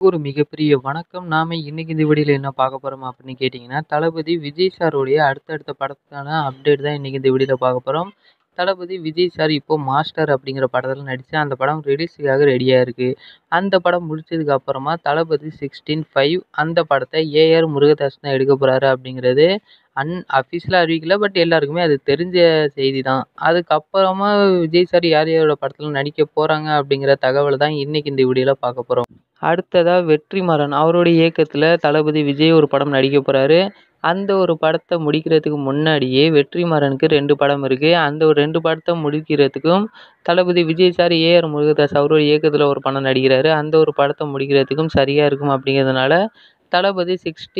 ஒரு மிகப்பெரிய வணக்கம். நாம இன்னைக்கு இந்த வீடியோல என்ன பார்க்க போறோம் அப்படின்னு கேட்டீங்கன்னா, தளபதி விஜய் சாருடைய அடுத்தடுத்த படத்துக்கான அப்டேட் தான் இன்னைக்கு இந்த வீடியோல பார்க்க போறோம். தளபதி விஜய் சார் இப்போ மாஸ்டர் அப்படிங்கிற படத்துல நடிச்சு அந்த படம் ரிலீஸுக்காக ரெடியா இருக்கு. அந்த படம் முடிச்சதுக்கு அப்புறமா தளபதி 16/5 அந்த படத்த ஏ.ஆர். முருகதாஸ் தான் எடுக்க போறாரு அப்படிங்கிறது அன் அஃபிஷியலா அறிவிக்கல. பட் எல்லாருக்குமே அது தெரிஞ்ச செய்தி தான். அதுக்கப்புறமா விஜய் சார் யார் யாரோட படத்துல நடிக்க போறாங்க அப்படிங்கிற தகவல தான் இன்னைக்கு இந்த வீடியோல பார்க்க போறோம். அடுத்ததா வெற்றிமாறன் அவருடைய இயக்கத்துல தளபதி விஜய் ஒரு படம் நடிக்க போறாரு. அந்த ஒரு படத்த முடிக்கிறதுக்கு முன்னாடியே வெற்றிமாறனுக்கு 2 படம் இருக்கு. அந்த ஒரு 2 படத்த முடிக்கிறதுக்கும் தளபதி விஜய் சார் ஏ.ஆர். முருகதாஸ் அவருடைய இயக்கத்துல ஒரு படம் நடிக்கிறாரு. அந்த ஒரு படத்த முடிக்கிறதுக்கும் சரியா இருக்கும் அப்படிங்கிறதுனால தளபதி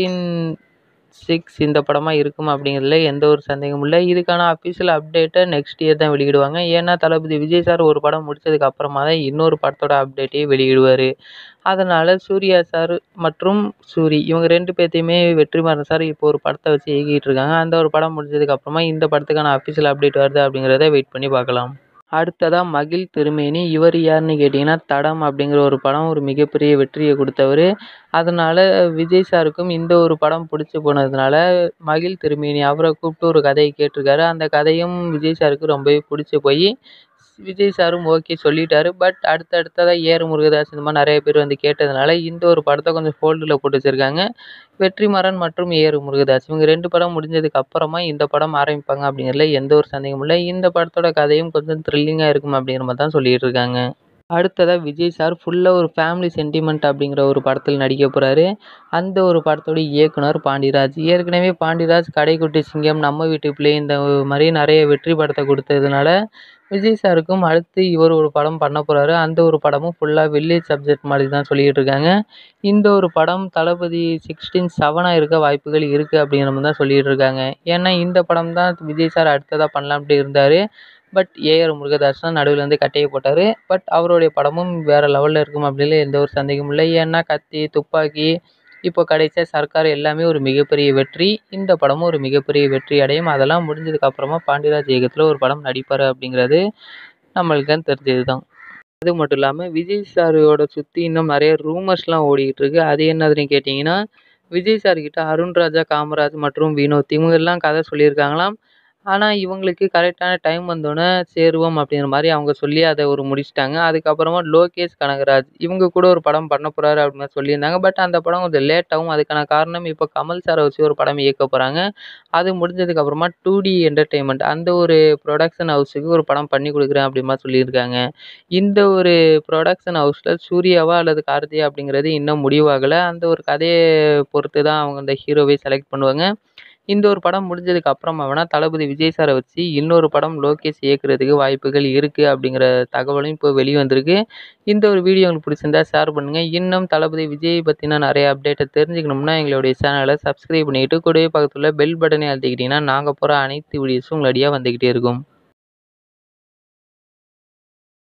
16/6 இந்த படமா இருக்கும் அப்படிங்கிறதுல எந்த ஒரு சந்தேகமும் இல்ல. இதுக்கான அஃபிஷியல் அப்டேட்ட நெக்ஸ்ட் இயர் தான் வெளியிடுவாங்க. ஏன்னா தளபதி விஜய் சார் ஒரு படம் முடிச்சதுக்கு அப்புறமா தான் இன்னொரு படத்தோட அப்டேட்டையே வெளியிடுவாரு. அதனால சூர்யா சார் மற்றும் சூரி இவங்க 2 பேத்தையுமே வெற்றிமாறன் சார் இப்போ ஒரு படத்த வச்சு இயக்கிட்டு இருக்காங்க. அந்த ஒரு படம் முடிஞ்சதுக்கு அப்புறமா இந்த படத்துக்கான அஃபிஷியல் அப்டேட் வருதா அப்படிங்கிறத வெயிட் பண்ணி பார்க்கலாம். அடுத்ததா மகிழ் திருமேனி இவர் யாருன்னு கேட்டீங்கன்னா, தடம் அப்படிங்கிற ஒரு படம் ஒரு மிகப்பெரிய வெற்றிய குடுத்தவரு. அதனால விஜய் சாருக்கும் இந்த ஒரு படம் புடிச்சு போனதுனால மகிழ் திருமேனி அவர கூப்பிட்டு ஒரு கதைய கேட்டிருக்காரு. அந்த கதையும் விஜய் சாருக்கு ரொம்பவே புடிச்சு போயி விஜய் சாரும் ஓகே சொல்லிட்டாரு. But அடுத்தடுத்ததா A.R.. முருகதாஸ் இந்த மாரி நெறைய பேர் வந்து கேட்டதுனால இந்த ஒரு படத்த கொஞ்சம் ஹோல்டுல போட்டு வச்சிருக்காங்க. வெற்றிமாறன் மற்றும் ஏ.ஆர். முருகதாஸ் இவங்க 2 படம் முடிஞ்சதுக்கு அப்புறமா இந்த படம் ஆரம்பிப்பாங்க அப்படிங்கிறதுல எந்த ஒரு சந்தேகமும் இல்ல. இந்த படத்தோட கதையும் கொஞ்சம் த்ரில்லிங்கா இருக்கும் அப்படிங்கிற மாரி தான் சொல்லிட்டு இருக்காங்க. அடுத்ததா விஜய் சார் ஃபுல்லா ஒரு ஃபேமிலி சென்டிமென்ட் அப்படிங்கிற ஒரு படத்துல நடிக்க போறாரு. அந்த ஒரு படத்தோட இயக்குனர் பாண்டிராஜ். ஏற்கனவே பாண்டிராஜ் கடைக்குட்டி சிங்கம், நம்ம வீட்டு பிள்ளை இந்த மாரி நெறைய வெற்றி படத்த குடுத்ததுனால விஜய் சாருக்கும் அடுத்து இவர் ஒரு படம் பண்ண போறாரு. அந்த ஒரு படமும் ஃபுல்லா வில்லேஜ் சப்ஜெக்ட் மாரி தான் சொல்லிட்டு இருக்காங்க. இந்த ஒரு படம் தளபதி 16/7ஆ இருக்க வாய்ப்புகள் இருக்கு அப்படிங்கிற மாரி தான் சொல்லிட்டு இருக்காங்க. ஏன்னா இந்த படம் தான் விஜய் சார் அடுத்ததா பண்ணலாம்ட்டு இருந்தாரு. But A.R.. முருகதாஸ் தான் நடுவுல இருந்து கட்டைய போட்டாரு. பட் அவருடைய படமும் வேற லெவல்ல இருக்கும் அப்படிங்கிறதுல எந்த ஒரு சந்தேகமும் இல்ல. ஏன்னா கத்தி, துப்பாக்கி இப்போ கடைசியா சர்க்கார் எல்லாமே ஒரு மிகப்பெரிய வெற்றி. இந்த படமும் ஒரு மிகப்பெரிய வெற்றி அடையும். அதெல்லாம் முடிஞ்சதுக்கு அப்புறமா பாண்டிராஜ் இயக்கத்துல ஒரு படம் நடிப்பாரு அப்படிங்கிறது நம்மளுக்கு தெரிஞ்சது தான். அது மட்டும் இல்லாம விஜய் சாரோட சுத்தி இன்னும் நெறைய ரூமர்ஸ்லாம் ஓடிட்டு இருக்கு. அது என்னதுன்னு கேட்டீங்கன்னா, விஜய் சார் கிட்ட அருண்ராஜா, காமராஜ் மற்றும் வினோத் இவங்க எல்லாம் கதை சொல்லியிருக்காங்களாம். ஆனா இவங்களுக்கு கரெக்டான டைம் வந்தோனே சேருவோம் அப்படிங்கிற மாரி அவங்க சொல்லி அத ஒரு முடிச்சுட்டாங்க. அதுக்கப்புறமா லோகேஷ் கனகராஜ் இவங்க கூட ஒரு படம் பண்ண போறாரு அப்படின்னு மாரி சொல்லியிருந்தாங்க. பட் அந்த படம் கொஞ்சம் லேட் ஆகும். அதுக்கான காரணம் இப்போ கமல் சார வச்சு ஒரு படம் இயக்க போறாங்க. அது முடிஞ்சதுக்கு அப்புறமா 2டி என்டர்டெயின்மென்ட் அந்த ஒரு புரொடக்ஷன் ஹவுஸுக்கு ஒரு படம் பண்ணி குடுக்குறேன் அப்படிங்கிற மாரி சொல்லியிருக்காங்க. இந்த ஒரு புரொடக்ஷன் ஹவுஸ்ல சூர்யாவா அல்லது கார்த்தியா அப்படிங்கிறது இன்னும் முடிவாகல. அந்த ஒரு கதைய பொறுத்து தான் அவங்க அந்த ஹீரோவே செலக்ட் பண்ணுவாங்க. இந்த ஒரு படம் முடிஞ்சதுக்கு அப்புறமா வேணா தளபதி விஜய் சார வச்சு இன்னொரு படம் லோகேஷ் இயக்குறதுக்கு வாய்ப்புகள் இருக்கு அப்படிங்கிற தகவலும் இப்போ வெளிய வந்திருக்கு. இந்த ஒரு வீடியோ உங்களுக்கு பிடிச்சிருந்தா ஷேர் பண்ணுங்க. இன்னும் தளபதி விஜய் பத்தின நெறைய அப்டேட்ட தெரிஞ்சுக்கணும்னா எங்களுடைய சேனல சப்ஸ்கிரைப் பண்ணிக்கிட்டு கூடவே பக்கத்துல பெல் பட்டனையும் அழுத்திக்கிட்டீங்கன்னா நாங்க போற அனைத்து வீடியோஸும் உங்களடியா வந்துகிட்டே இருக்கும்.